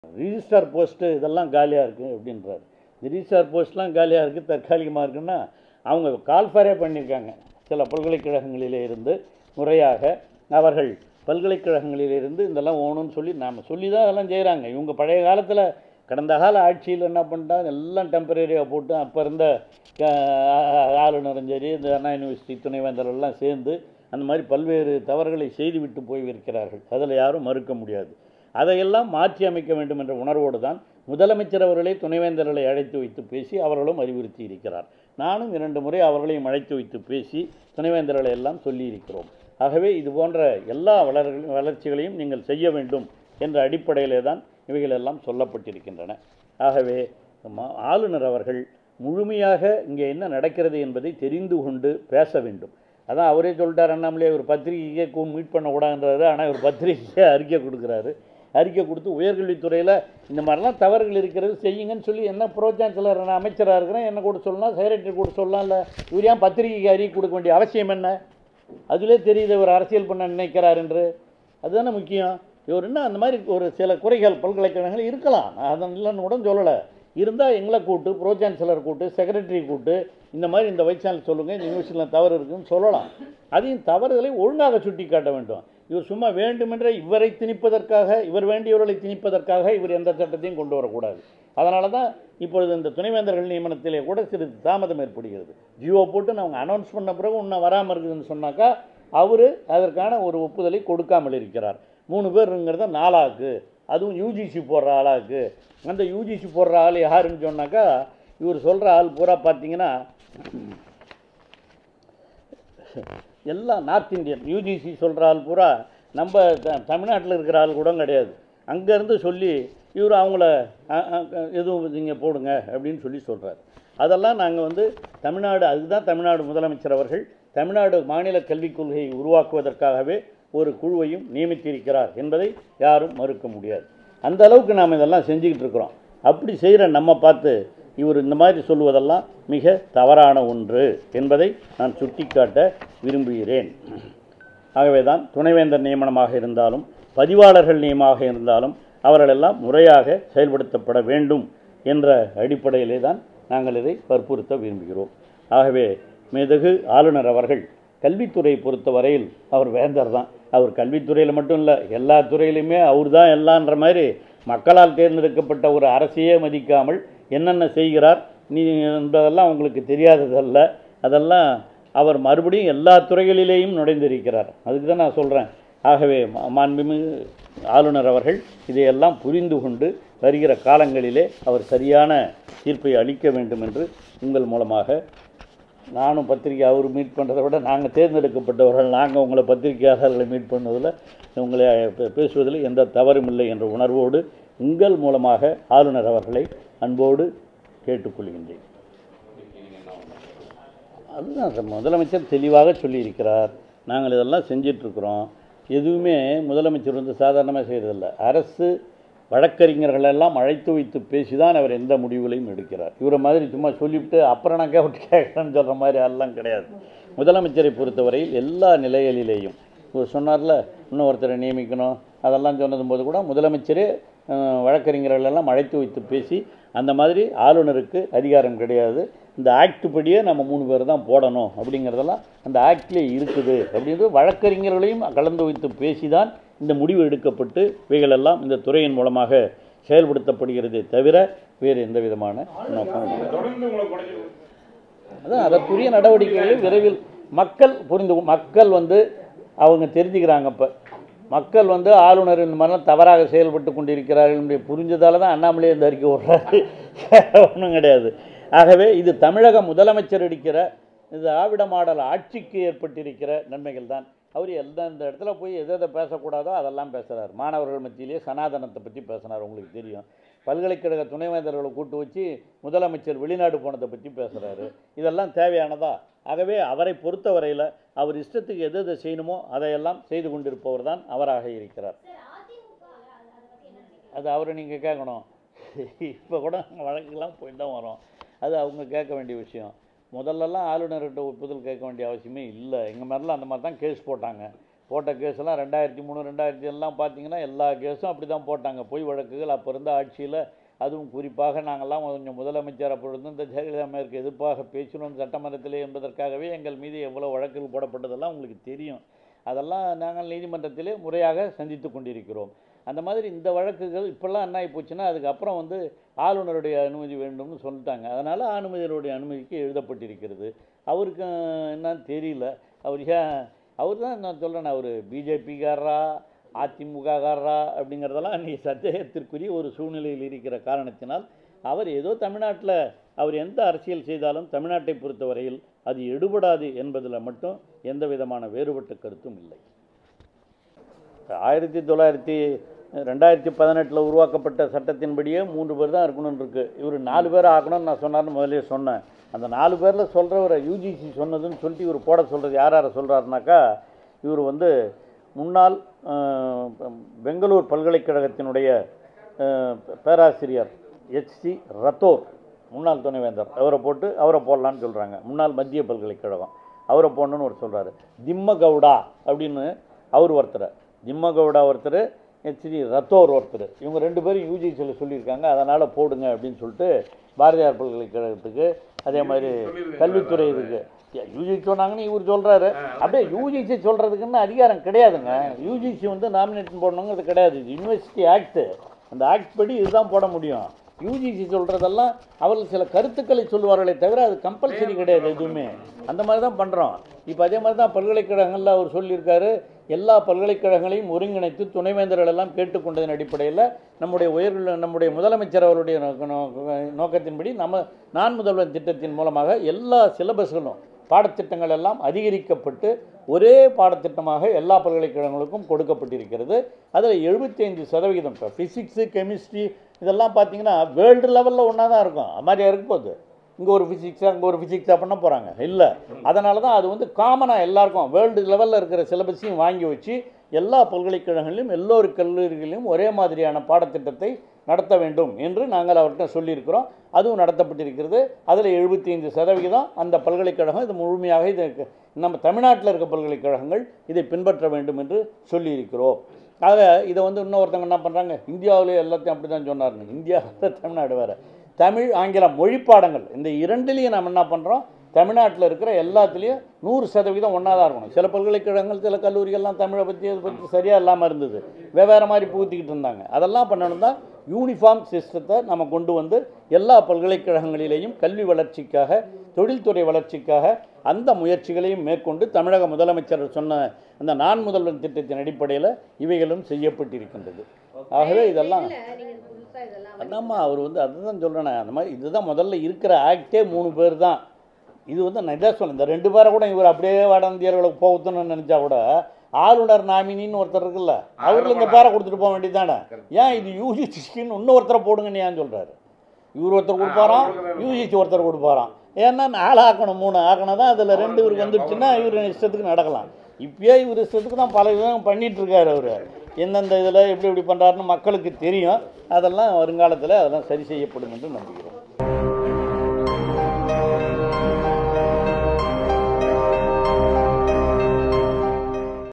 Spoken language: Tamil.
ரிஜிஸ்டார் போஸ்ட்டு இதெல்லாம் காலியாக இருக்குது அப்படின்றாரு இந்த ரிஜிஸ்டார் போஸ்ட்லாம் காலியாக இருக்குது தற்காலிகமாக இருக்குன்னா அவங்க கால்ஃபரே பண்ணியிருக்காங்க சில பல்கலைக்கழகங்களிலே இருந்து முறையாக அவர்கள் பல்கலைக்கழகங்களில் இருந்து இதெல்லாம் ஓணும்னு சொல்லி நாம் சொல்லி தான் அதெல்லாம் செய்கிறாங்க இவங்க பழைய காலத்தில் கடந்த கால ஆட்சியில் என்ன பண்ணிட்டாங்க எல்லாம் டெம்பரரியாக போட்டு அப்போ இருந்த அஹ், ஆளுநரும் சரி இந்த அண்ணா யூனிவர்சிட்டி துணைவேந்தர் எல்லாம் சேர்ந்து அந்த மாதிரி பல்வேறு தவறுகளை செய்துவிட்டு போய்விருக்கிறார்கள் அதில் யாரும் மறுக்க முடியாது அதையெல்லாம் மாற்றி அமைக்க வேண்டும் என்ற உணர்வோடு தான் முதலமைச்சர் அவர்களே துணைவேந்தர்களை அழைத்து வைத்து பேசி அவர்களும் அறிவுறுத்தி இருக்கிறார் நானும் இரண்டு முறை அவர்களையும் அழைத்து வைத்து பேசி துணைவேந்தர்களை எல்லாம் சொல்லியிருக்கிறோம் ஆகவே இது போன்ற எல்லா வளர் வளர்ச்சிகளையும் நீங்கள் செய்ய வேண்டும் என்ற அடிப்படையிலே தான் இவைகளெல்லாம் சொல்லப்பட்டிருக்கின்றன ஆகவே ம- ஆளுநர் அவர்கள் முழுமையாக இங்கே என்ன நடக்கிறது என்பதை தெரிந்து கொண்டு பேச வேண்டும் அதான் அவரே சொல்லிட்டார் அண்ணாமலே ஒரு பத்திரிகையை மீட் பண்ண கூடாதுன்றாரு ஆனால் இவர் பத்திரிகையை அறிக்கை கொடுக்குறாரு அறிக்கை கொடுத்து உயர்கல்வித்துறையில் இந்த மாதிரிலாம் தவறுகள் இருக்கிறது செய்யுங்கன்னு சொல்லி என்ன ப்ரோ சான்சலர் நான் அமைச்சராக இருக்கிறேன் என்ன கூட சொல்லலாம் செக்ரட்டரி கூட சொல்லலாம் இல்லை இவர் ஏன் பத்திரிகைக்கு அறிக்கை கொடுக்க வேண்டிய அவசியம் என்ன அதிலே தெரியுது இவர் அரசியல் பண்ண நினைக்கிறார் என்று அதுதானே முக்கியம் இவர் என்ன அந்த மாதிரி ஒரு சில குறைகள் பல்கலைக்கழகங்கள் இருக்கலாம் நான் அதன் இல்லைன்னு கூட சொல்லலை இருந்தால் எங்களை கூட்டு ப்ரோ சான்சலர் கூட்டு செக்ரட்டரி கூட்டு இந்த மாதிரி இந்த வைஸ் சான்சலர் சொல்லுங்கள் இந்த யூனிவர்சிட்டியில் தவறு இருக்குன்னு சொல்லலாம் அதையும் தவறுதலை ஒழுங்காக சுட்டி காட்ட வேண்டும் இவர் சும்மா வேண்டுமென்றே இவரை திணிப்பதற்காக இவர் வேண்டியவர்களை திணிப்பதற்காக இவர் எந்த சட்டத்தையும் கொண்டு வரக்கூடாது அதனால தான் இப்பொழுது இந்த துணைவேந்தர்கள் நியமனத்திலே கூட சிறிது தாமதம் ஏற்படுகிறது ஜியோ போட்டு அவங்க அனௌன்ஸ் பண்ண பிறகு இன்னும் வராமல் இருக்குதுன்னு சொன்னாக்கா அவர் அதற்கான ஒரு ஒப்புதலை கொடுக்காமல் இருக்கிறார் மூணு பேருங்கிறத நாலாக்கு அதுவும் யூஜிசி போடுற ஆளாக்கு அந்த யூஜிசி போடுற ஆள் யாருன்னு சொன்னாக்கா இவர் சொல்கிற ஆள் பூரா பார்த்தீங்கன்னா எல்லாம் நார்த் இந்தியன் யூஜிசி சொல்கிற ஆள் பூரா நம்ம த தமிழ்நாட்டில் இருக்கிற ஆள் கூட கிடையாது அங்கேருந்து சொல்லி இவர் அவங்கள அ- அ- அ- எதுவும் நீங்கள் போடுங்க அப்படின்னு சொல்லி சொல்கிறார் அதெல்லாம் நாங்கள் வந்து தமிழ்நாடு அதுதான் தமிழ்நாடு முதலமைச்சர் அவர்கள் தமிழ்நாடு மாநில கல்விக் கொள்கையை உருவாக்குவதற்காகவே ஒரு குழுவையும் நியமித்திருக்கிறார் என்பதை யாரும் மறுக்க முடியாது அந்த அளவுக்கு நாம் இதெல்லாம் செஞ்சுக்கிட்டு இருக்கிறோம் அப்படி செய்கிற நம்ம பார்த்து இவர் இந்த மாதிரி சொல்லுவதெல்லாம் மிக தவறான ஒன்று என்பதை நான் சுட்டிக்காட்ட விரும்புகிறேன் ஆகவே தான் துணைவேந்தர் நியமனமாக இருந்தாலும் பதிவாளர்கள் நியமனமாக இருந்தாலும் அவர்களெல்லாம் முறையாக செயல்படுத்தப்பட வேண்டும் என்ற அடிப்படையிலே தான் நாங்கள் இதை வற்புறுத்த விரும்புகிறோம் ஆகவே மேதகு ஆளுநர் அவர்கள் கல்வித்துறையை பொறுத்த வரையில் அவர் வேந்தர் தான் அவர் கல்வித்துறையில் மட்டும் இல்லை எல்லா துறையிலுமே அவர் தான் எல்லான்ற மாதிரி மக்களால் தேர்ந்தெடுக்கப்பட்ட ஒரு அரசையே மதிக்காமல் என்னென்ன செய்கிறார் நீ என்பதெல்லாம் உங்களுக்கு தெரியாததல்ல அதெல்லாம் அவர் மறுபடியும் எல்லா துறைகளிலேயும் நுழைந்திருக்கிறார் அதுக்கு தான் நான் சொல்கிறேன் ஆகவே மா- மாண்புமிகு ஆளுநர் அவர்கள் இதையெல்லாம் புரிந்து கொண்டு வருகிற காலங்களிலே அவர் சரியான தீர்ப்பை அளிக்க வேண்டும் என்று உங்கள் மூலமாக நானும் பத்திரிக்கை அவர் மீட் பண்ணுறதை விட நாங்கள் தேர்ந்தெடுக்கப்பட்டவர்கள் நாங்கள் உங்களை பத்திரிகையாளர்களை மீட் பண்ணதில் உங்களை பே- பேசுவதில் எந்த தவறும் இல்லை என்ற உணர்வோடு உங்கள் மூலமாக ஆளுநர் அவர்களை அன்போடு கேட்டுக்கொள்கின்றேன் அதுதான் சார் முதலமைச்சர் தெளிவாக சொல்லியிருக்கிறார் நாங்கள் இதெல்லாம் செஞ்சிட்ருக்குறோம் எதுவுமே முதலமைச்சர் வந்து சாதாரணமாக செய்கிறதில்ல அரசு வழக்கறிஞர்கள் எல்லாம் அழைத்து வைத்து பேசி தான் அவர் எந்த முடிவுகளையும் எடுக்கிறார் இவரை மாதிரி சும்மா சொல்லிவிட்டு அப்புறம் நான் கேட்டு கேட்குறேன்னு சொல்கிற மாதிரி எல்லாம் கிடையாது முதலமைச்சரை பொறுத்தவரையில் எல்லா நிலைகளிலேயும் இவர் சொன்னார்ல இன்னும் ஒருத்தரை நியமிக்கணும் அதெல்லாம் சொன்னதும் போது கூட முதலமைச்சரே அஹ், வழக்கறிஞர்கள் எல்லாம் அழைத்து வைத்து பேசி அந்த மாதிரி ஆளுநருக்கு அதிகாரம் கிடையாது இந்த ஆக்ட் படியே நம்ம மூணு பேர் தான் போடணும் அப்படிங்கிறதெல்லாம் அந்த ஆக்ட்லேயே இருக்குது அப்படின்றது வழக்கறிஞர்களையும் கலந்து வைத்து பேசி தான் இந்த முடிவு எடுக்கப்பட்டு இவைகளெல்லாம் இந்த துறையின் மூலமாக செயல்படுத்தப்படுகிறதே தவிர வேறு எந்த விதமான நோக்கம் இல்லை தொடர்ந்து உங்களை குறைஞ்சி அதான் அதற்குரிய நடவடிக்கைகளை விரைவில் மக்கள் புரிந்து கொ- மக்கள் வந்து அவங்க தெரிஞ்சுக்கிறாங்க இப்போ மக்கள் வந்து ஆளுநர் இந்த மாதிரிலாம் தவறாக செயல்பட்டு கொண்டிருக்கிறார்கள் என்று புரிஞ்சதால தான் அண்ணாமலையே இந்த அறிக்கை விடுறாரு ஒன்றும் கிடையாது ஆகவே இது தமிழக முதலமைச்சர் எடுக்கிற இது ஆவிட மாடல் ஆட்சிக்கு ஏற்பட்டிருக்கிற நன்மைகள் தான் அவர் எந்த இந்த இடத்துல போய் எதை எதை பேசக்கூடாதோ அதெல்லாம் பேசுகிறார் மாணவர்கள் மத்தியிலே சனாதனத்தை பற்றி பேசினார் உங்களுக்கு தெரியும் பல்கலைக்கழக துணைவேந்தர்களை கூட்டு வச்சு முதலமைச்சர் வெளிநாடு போனதை பற்றி பேசுகிறாரு இதெல்லாம் தேவையானதா ஆகவே அவரை பொறுத்தவரையில் அவர் இஷ்டத்துக்கு எது எதை செய்யணுமோ அதையெல்லாம் செய்து கொண்டிருப்பவர் தான் அவராக இருக்கிறார் அது அவரை நீங்கள் கேட்கணும் இப்போ கூட வழக்குலாம் போயிட்டு தான் வரோம் அது அவங்க கேட்க வேண்டிய விஷயம் முதல்லலாம் ஆளுநர்கிட்ட ஒப்புதல் கேட்க வேண்டிய அவசியமே இல்லை எங்கள் மாதிரிலாம் அந்த மாதிரி தான் கேஸ் போட்டாங்க போட்ட கேஸெல்லாம் ரெண்டாயிரத்தி மூணு ரெண்டாயிரத்தி எல்லாம் பார்த்தீங்கன்னா எல்லா கேஸும் அப்படி தான் போட்டாங்க பொய் வழக்குகள் அப்போ இருந்த ஆட்சியில் அதுவும் குறிப்பாக நாங்கள்லாம் கொஞ்சம் முதலமைச்சர் அப்பொழுது இந்த ஜெயலலிதா அம்மையாருக்கு எதிர்ப்பாக பேசணும் சட்டமன்றத்திலே என்பதற்காகவே எங்கள் மீது எவ்வளோ வழக்குகள் போடப்பட்டதெல்லாம் உங்களுக்கு தெரியும் அதெல்லாம் நாங்கள் நீதிமன்றத்திலே முறையாக சந்தித்து கொண்டிருக்கிறோம் அந்த மாதிரி இந்த வழக்குகள் இப்போல்லாம் என்ன ஆகி போச்சுன்னா அதுக்கப்புறம் வந்து ஆளுநருடைய அனுமதி வேண்டும்னு சொல்லிட்டாங்க அதனால் ஆளுநருடைய அனுமதிக்கு எழுதப்பட்டிருக்கிறது அவருக்கு என்னன்னு தெரியல அவர் ஏன் அவர் தான் நான் சொல்கிறேன் அவர் பிஜேபிக்காரரா அதிமுககாரரா அப்படிங்கிறதெல்லாம் நீ சந்தேகத்திற்குரிய ஒரு சூழ்நிலையில் இருக்கிற காரணத்தினால் அவர் ஏதோ தமிழ்நாட்டில் அவர் எந்த அரசியல் செய்தாலும் தமிழ்நாட்டை பொறுத்தவரையில் அது எடுபடாது என்பதில் மட்டும் எந்த விதமான வேறுபட்ட கருத்தும் இல்லை ஆயிரத்தி தொள்ளாயிரத்தி ரெண்டாயிரத்தி பதினெட்டில் உருவாக்கப்பட்ட சட்டத்தின்படியே மூன்று பேர் தான் இருக்கணும்னு இருக்கு இவர் நாலு பேர் ஆக்கணும்னு நான் சொன்னார்னு முதலே சொன்னேன் அந்த நாலு பேரில் சொல்கிறவரை யூஜிசி சொன்னதுன்னு சொல்லிட்டு இவர் போட சொல்கிறது யார் யாரை சொல்கிறாருனாக்கா இவர் வந்து முன்னாள் அஹ், பெங்களூர் பல்கலைக்கழகத்தினுடைய அஹ், பேராசிரியர் ஹெச்சி ரத்தோர் முன்னாள் துணைவேந்தர் அவரை போட்டு அவரை போடலான்னு சொல்கிறாங்க முன்னாள் மத்திய பல்கலைக்கழகம் அவரை போடணும்னு ஒரு சொல்கிறாரு திம்ம கவுடா அப்படின்னு அவர் ஒருத்தர் திம்ம கவுடா ஒருத்தர் ஹெச்டி ரத்தோர் ஒருத்தர் இவங்க ரெண்டு பேரும் யூஜிசியில் சொல்லியிருக்காங்க அதனால் போடுங்க அப்படின்னு சொல்லிட்டு பாரதியார் பல்கலைக்கழகத்துக்கு அதே மாதிரி கல்வித்துறை இதுக்கு யூஜிசி சொன்னாங்கன்னு இவர் சொல்கிறாரு அப்படியே யூஜிசி சொல்கிறதுக்குன்னு அதிகாரம் கிடையாதுங்க யூஜிசி வந்து நாமினேஷன் போடணுங்கிறது கிடையாது யூனிவர்சிட்டி ஆக்ட் அந்த ஆக்ட் படி இதுதான் போட முடியும் யூஜிசி சொல்கிறதெல்லாம் அவர்கள் சில கருத்துக்களை சொல்லுவார்களே தவிர அது கம்பல்சரி கிடையாது எதுவுமே அந்த மாதிரி தான் பண்ணுறோம் இப்போ அதே மாதிரி தான் பல்கலைக்கழகங்களில் அவர் சொல்லியிருக்காரு எல்லா பல்கலைக்கழகங்களையும் ஒருங்கிணைத்து துணைவேந்தர்கள் எல்லாம் கேட்டுக்கொண்டதன் அடிப்படையில் நம்முடைய உயர் நம்முடைய முதலமைச்சர் அவருடைய நோக்க- நோக்க- நோக்கத்தின்படி நம்ம நான் முதல்வர் திட்டத்தின் மூலமாக எல்லா சிலபஸ்களும் பாடத்திட்டங்கள் எல்லாம் அதிகரிக்கப்பட்டு ஒரே பாடத்திட்டமாக எல்லா பல்கலைக்கழகங்களுக்கும் கொடுக்கப்பட்டிருக்கிறது அதில் எழுபத்தைந்து சதவிகிதம் இப்போ ஃபிசிக்ஸு கெமிஸ்ட்ரி இதெல்லாம் பார்த்தீங்கன்னா வேர்ல்டு லெவலில் ஒன்றா தான் இருக்கும் அது மாதிரியா இருக்க போகுது இங்கே ஒரு ஃபிசிக்ஸ் அங்கே ஒரு ஃபிசிக்ஸாக பண்ண போகிறாங்க இல்லை அதனால தான் அது வந்து காமனாக எல்லாருக்கும் வேர்ல்டு லெவலில் இருக்கிற சிலபஸையும் வாங்கி வச்சு எல்லா பல்கலைக்கழகங்களிலும் எல்லோரு கல்லூரிகளிலும் ஒரே மாதிரியான பாடத்திட்டத்தை நடத்த வேண்டும் என்று நாங்கள் அவர்கிட்ட சொல்லியிருக்கிறோம் அதுவும் நடத்தப்பட்டிருக்கிறது அதில் எழுபத்தைந்து சதவிகிதம் அந்த பல்கலைக்கழகம் இது முழுமையாக இது நம்ம தமிழ்நாட்டில் இருக்க பல்கலைக்கழகங்கள் இதை பின்பற்ற வேண்டும் என்று சொல்லியிருக்கிறோம் ஆக இதை வந்து இன்னொருத்தவங்க என்ன பண்ணுறாங்க இந்தியாவிலே எல்லாத்தையும் அப்படி தான் சொன்னாருங்க இந்தியாவில் தமிழ்நாடு வேறு தமிழ் ஆங்கிலம் மொழி பாடங்கள் இந்த இரண்டுலேயும் நம்ம என்ன பண்ணுறோம் தமிழ்நாட்டில் இருக்கிற எல்லாத்துலேயும் நூறு சதவீதம் ஒன்றா தான் இருக்கணும் சில பல்கலைக்கழகங்கள் சில கல்லூரிகள்லாம் தமிழை பற்றி அதை பற்றி சரியாக இல்லாமல் இருந்தது வெவ்வேறு மாதிரி புகுத்திக்கிட்டு இருந்தாங்க அதெல்லாம் பண்ணணும் தான் யூனிஃபார்ம் சிஸ்டத்தை நம்ம கொண்டு வந்து எல்லா பல்கலைக்கழகங்களிலேயும் கல்வி வளர்ச்சிக்காக தொழில்துறை வளர்ச்சிக்காக அந்த முயற்சிகளையும் மேற்கொண்டு தமிழக முதலமைச்சர் சொன்ன அந்த நான் முதல்வன் திட்டத்தின் அடிப்படையில் இவைகளும் செய்யப்பட்டிருக்கின்றது ஆகவே இதெல்லாம் இல்ல, நீங்க புதுசா இதெல்லாம் வந்து- அதாம்மா அவர் வந்து அதுதான் சொல்கிறேன் அந்த மாதிரி இதுதான் முதல்ல இருக்கிற ஆக்டே மூணு பேர் தான் இது வந்து நான் இதான் சொல்ல இந்த ரெண்டு பேரை கூட இவர் அப்படியே வட இந்தியர்களுக்கு போகணும்னு நினச்சா கூட ஆளுநர் நாமினின்னு ஒருத்தர் இருக்குல்ல அவருக்கு இந்த பேரை கொடுத்துட்டு போக வேண்டியதானே ஏன் இது யூஜிசின்னு இன்னொருத்தரை போடுங்கன்னு ஏன் சொல்கிறாரு இவர் ஒருத்தர் கொடுப்பாராம் யூஜிசி ஒருத்தர் கொடுப்பாராம் ஏன்னா நாலு ஆக்கணும் மூணு ஆக்கணும் தான் அதில் ரெண்டு இவருக்கு வந்துடுச்சுன்னா இவர் இஷ்டத்துக்கு நடக்கலாம் இப்பயே இவர் இஷ்டத்துக்கு தான் பல விதம் பண்ணிட்டு இருக்காரு அவர் எந்தெந்த இதில் எப்படி எப்படி பண்ணுறாருன்னு மக்களுக்கு தெரியும் அதெல்லாம் வருங்காலத்தில் அதெல்லாம் சரி செய்யப்படும் என்று நம்புகிறோம்